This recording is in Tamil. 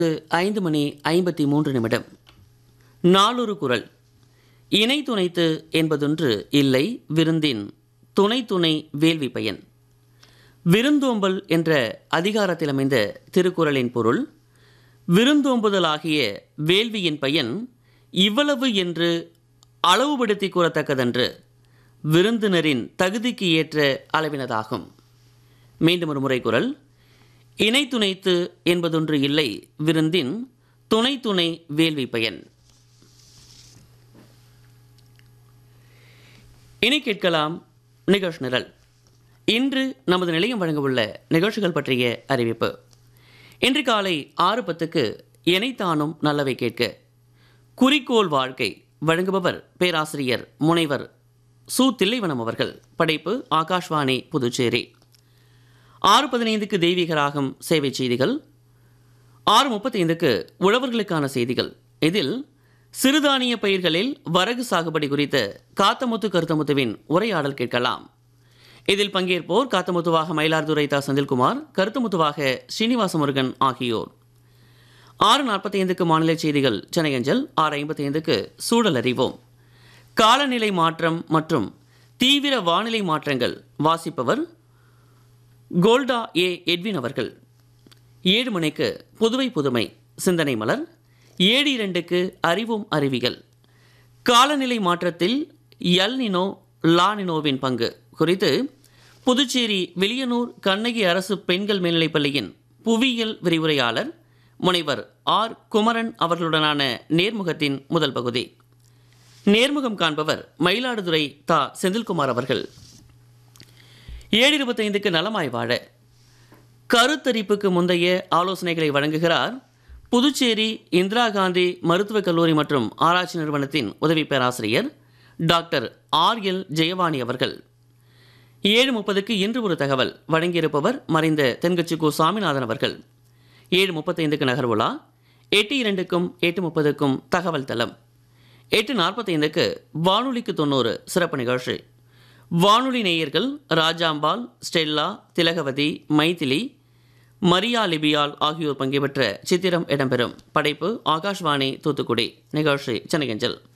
ஐந்து மணி ஐம்பத்தி மூன்று நிமிடம் நாளொரு குரல் இணை துணைத்து என்பதொன்று இல்லை விருந்தின் துணை துணை வேள்வி பயன் விருந்தோம்பல் என்ற அதிகாரத்தில் அமைந்த திருக்குறளின் பொருள் விருந்தோம்புதலாகிய வேள்வியின் பயன் இவ்வளவு என்று அளவுபடுத்தி கூறத்தக்கதன்று விருந்தினரின் தகுதிக்கு ஏற்ற அளவினதாகும் மீண்டும் ஒரு முறை குரல் இணை துணைத்து என்பதொன்று இல்லை விருந்தின் துணை துணை வேள்வி பயன் இனி கேட்கலாம் நிகழ்ச்சி நிரல் இன்று நமது நிலையம் வழங்கவுள்ள நிகழ்ச்சிகள் பற்றிய அறிவிப்பு இன்று காலை ஆறு பத்துக்கு இணைத்தானும் நல்லவை கேட்க குறிக்கோள் வாழ்க்கை வழங்குபவர் பேராசிரியர் முனைவர் சு தில்லைவனம் அவர்கள் படைப்பு ஆகாஷ்வாணி புதுச்சேரி ஆறு பதினைந்துக்கு தெய்வீக ராகம் சேவை செய்திகள் ஆறு முப்பத்தைந்துக்கு உழவர்களுக்கான செய்திகள் இதில் சிறுதானிய பயிர்களில் வரகு சாகுபடி குறித்த காத்தமுத்து கருத்தமுத்துவின் உரையாடல் கேட்கலாம் இதில் பங்கேற்போர் காத்தமுத்துவாக மயிலாடுதுறை தா செந்தில்குமார் கருத்தமுத்துவாக ஸ்ரீனிவாச முருகன் ஆகியோர் ஆறு நாற்பத்தைந்துக்கு மாநில செய்திகள் சென்னை அஞ்சல் ஆறு ஐம்பத்தைந்துக்கு சூழல் அறிவோம் காலநிலை மாற்றம் மற்றும் தீவிர வானிலை மாற்றங்கள் வாசிப்பவர் கோல்டா ஏ எட்வின் அவர்கள் ஏழு மணிக்கு புதுவை புதுமை சிந்தனை மலர் ஏழு இரண்டுக்கு அறிவோம் அறிவிகள் காலநிலை மாற்றத்தில் எல்னினோ லானினோவின் பங்கு குறித்து புதுச்சேரி வில்லியனூர் கண்ணகி அரசு பெண்கள் மேல்நிலைப் பள்ளியின் புவியியல் விரிவுரையாளர் முனைவர் ஆர் குமரன் அவர்களுடனான நேர்முகத்தின் முதல் பகுதி நேர்முகம் காண்பவர் மயிலாடுதுறை தா செந்தில்குமார் அவர்கள் ஏழு இருபத்தைந்துக்கு நலமாய் வாழ கருத்தரிப்புக்கு முந்தைய ஆலோசனைகளை வழங்குகிறார் புதுச்சேரி இந்திரா காந்தி மருத்துவக் கல்லூரி மற்றும் ஆராய்ச்சி நிறுவனத்தின் உதவி பேராசிரியர் டாக்டர் ஆர் எல் ஜெயவாணி அவர்கள் ஏழு முப்பதுக்கு இன்று ஒரு தகவல் வழங்கியிருப்பவர் மறைந்த தென்கட்சி கு சாமிநாதன் அவர்கள் ஏழு முப்பத்தைந்துக்கு நகர்வுலா எட்டு இரண்டுக்கும் எட்டு முப்பதுக்கும் தகவல் தளம் எட்டு நாற்பத்தைந்துக்கு வானொலிக்கு தொண்ணூறு சிறப்பு நிகழ்ச்சி வானொலி நேயர்கள் ராஜாம்பால் ஸ்டெல்லா திலகவதி மைதிலி மரியா லிபியால் ஆகியோர் பங்கு பெற்ற சித்திரம் இடம்பெறும் படைப்பு ஆகாஷ்வாணி தூத்துக்குடி நிகழ்ச்சி சென்னையஞ்சல்